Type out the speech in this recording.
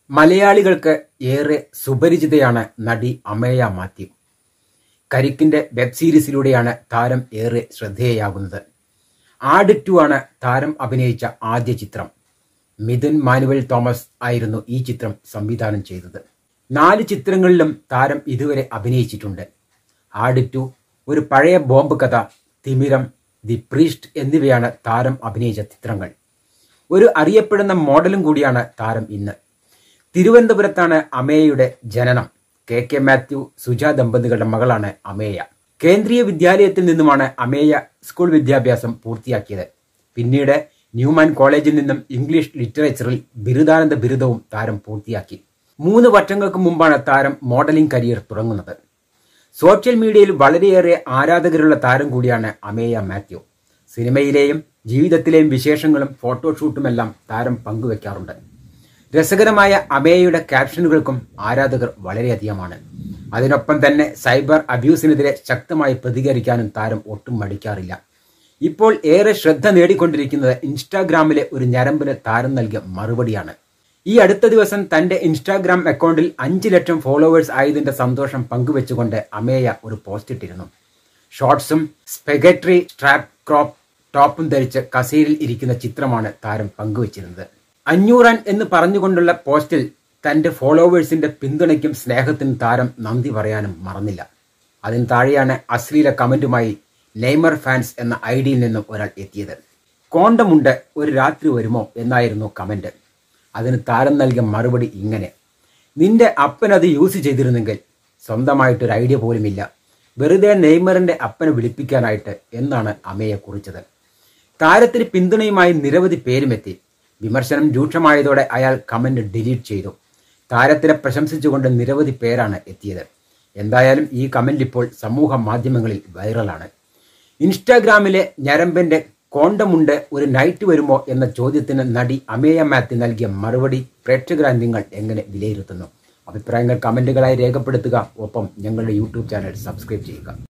മലയാളികൾക്ക് ഏറെ സുപരിചിതയാണ് നടി അമേയ മാത്യു കരിക്കിന്റെ വെബ് സീരീസിലൂടെയാണ് താരം ഏറെ ശ്രദ്ധേയയാകുന്നത് ആട് ടു ആണ് താരം അഭിനയിച്ച ആദ്യ ചിത്രം മിഥുൻ മാനുവൽ തോമസ് ആയിരുന്നു ഈ ചിത്രം സംവിധാനം ചെയ്തത് നാല് ചിത്രങ്ങളിലും താരം ഇതുവരെ അഭിനയിച്ചിട്ടുണ്ട് ആട് ടു ഒരു പഴയ ബോംബ് കഥ തിമിരം ദി പ്രീസ്റ്റ് എന്നിവയാണ് താരം അഭിനയിച്ച ചിത്രങ്ങൾ ഒരു അറിയപ്പെടുന്ന മോഡലും കൂടിയാണ് താരം ഇന്ന് തിരുവനന്തപുരത്താണ് അമേയയുടെ ജനനം കെ കെ മാത്യു സുജ ദമ്പതികളുടെ മകളാണ് അമേയ കേന്ദ്രീയ വിദ്യാലയത്തിൽ നിന്നുമാണ് അമേയ സ്കൂൾ വിദ്യാഭ്യാസം പൂർത്തിയാക്കിയത് പിന്നീട് ന്യൂമാൻ കോളേജിൽ നിന്നും ഇംഗ്ലീഷ് ലിറ്ററേച്ചറിൽ ബിരുദാനന്ദ ബിരുദവും താരം പൂർത്തിയാക്കി മൂന്ന് വർഷങ്ങൾക്ക് മുമ്പാണ് താരം മോഡലിംഗ് കരിയർ തുടങ്ങുന്നത് സോഷ്യൽ മീഡിയയിൽ വളരെയേറെ ആരാധകരുള്ള താരം കൂടിയാണ് അമേയ മാത്യു സിനിമയിലെയും ജീവിതത്തിലെയും വിശേഷങ്ങളും ഫോട്ടോഷൂട്ടുമെല്ലാം താരം പങ്കുവെക്കാറുണ്ട് രസകരമായ അമേയയുടെ ക്യാപ്ഷനുകൾക്കും ആരാധകർ വളരെയധികമാണ് അതിനൊപ്പം തന്നെ സൈബർ അബ്യൂസിനെതിരെ ശക്തമായി പ്രതികരിക്കാനും താരം ഒട്ടും മടിക്കാറില്ല ഇപ്പോൾ ഏറെ ശ്രദ്ധ നേടിക്കൊണ്ടിരിക്കുന്നത് ഇൻസ്റ്റാഗ്രാമിലെ ഒരു ഞരമ്പിന് താരം നൽകിയ മറുപടിയാണ് ഈ അടുത്ത ദിവസം തന്റെ ഇൻസ്റ്റാഗ്രാം അക്കൗണ്ടിൽ അഞ്ച് ലക്ഷം ഫോളോവേഴ്സ് ആയതിന്റെ സന്തോഷം പങ്കുവെച്ചുകൊണ്ട് അമേയ ഒരു പോസ്റ്റ് ഇട്ടിരുന്നു ഷോർട്സും സ്പെഗട്രി സ്ട്രാപ്പ് ക്രോപ്പ് ടോപ്പും ധരിച്ച് കസേരയിൽ ഇരിക്കുന്ന ചിത്രമാണ് താരം പങ്കുവച്ചിരുന്നത് അഞ്ഞൂറൻ എന്ന് പറഞ്ഞുകൊണ്ടുള്ള പോസ്റ്റിൽ തന്റെ ഫോളോവേഴ്സിന്റെ പിന്തുണയ്ക്കും സ്നേഹത്തിനും താരം നന്ദി പറയാനും മറന്നില്ല അതിന് താഴെയാണ് അശ്ലീല കമന്റുമായി നെയ്മർ ഫാൻസ് എന്ന ഐഡിയിൽ നിന്നും ഒരാൾ എത്തിയത് കോണ്ടമുണ്ട് ഒരു രാത്രി വരുമോ എന്നായിരുന്നു കമന്റ് അതിന് താരം നൽകിയ മറുപടി ഇങ്ങനെ നിന്റെ അപ്പൻ അത് യൂസ് ചെയ്തിരുന്നെങ്കിൽ സ്വന്തമായിട്ടൊരു ഐഡിയ പോലുമില്ല വെറുതെ നെയ്മറിന്റെ അപ്പനെ വിളിപ്പിക്കാനായിട്ട് എന്നാണ് അമ്മയെ കുറിച്ചത് താരത്തിന് പിന്തുണയുമായി നിരവധി പേരുമെത്തി വിമർശനം രൂക്ഷമായതോടെ അയാൾ കമന്റ് ഡിലീറ്റ് ചെയ്തു താരത്തിനെ പ്രശംസിച്ചുകൊണ്ട് നിരവധി പേരാണ് എത്തിയത് എന്തായാലും ഈ കമന്റ് ഇപ്പോൾ സമൂഹ മാധ്യമങ്ങളിൽ വൈറലാണ് ഇൻസ്റ്റാഗ്രാമിലെ ഞരമ്പന്റെ കോണ്ടമുണ്ട് ഒരു നൈറ്റ് വരുമോ എന്ന ചോദ്യത്തിന് നടി അമേയ മാത്യു നൽകിയ മറുപടി പ്രേക്ഷകരായി നിങ്ങൾ എങ്ങനെ വിലയിരുത്തുന്നു അഭിപ്രായങ്ങൾ കമന്റുകളായി രേഖപ്പെടുത്തുക ഒപ്പം ഞങ്ങളുടെ യൂട്യൂബ് ചാനൽ സബ്സ്ക്രൈബ് ചെയ്യുക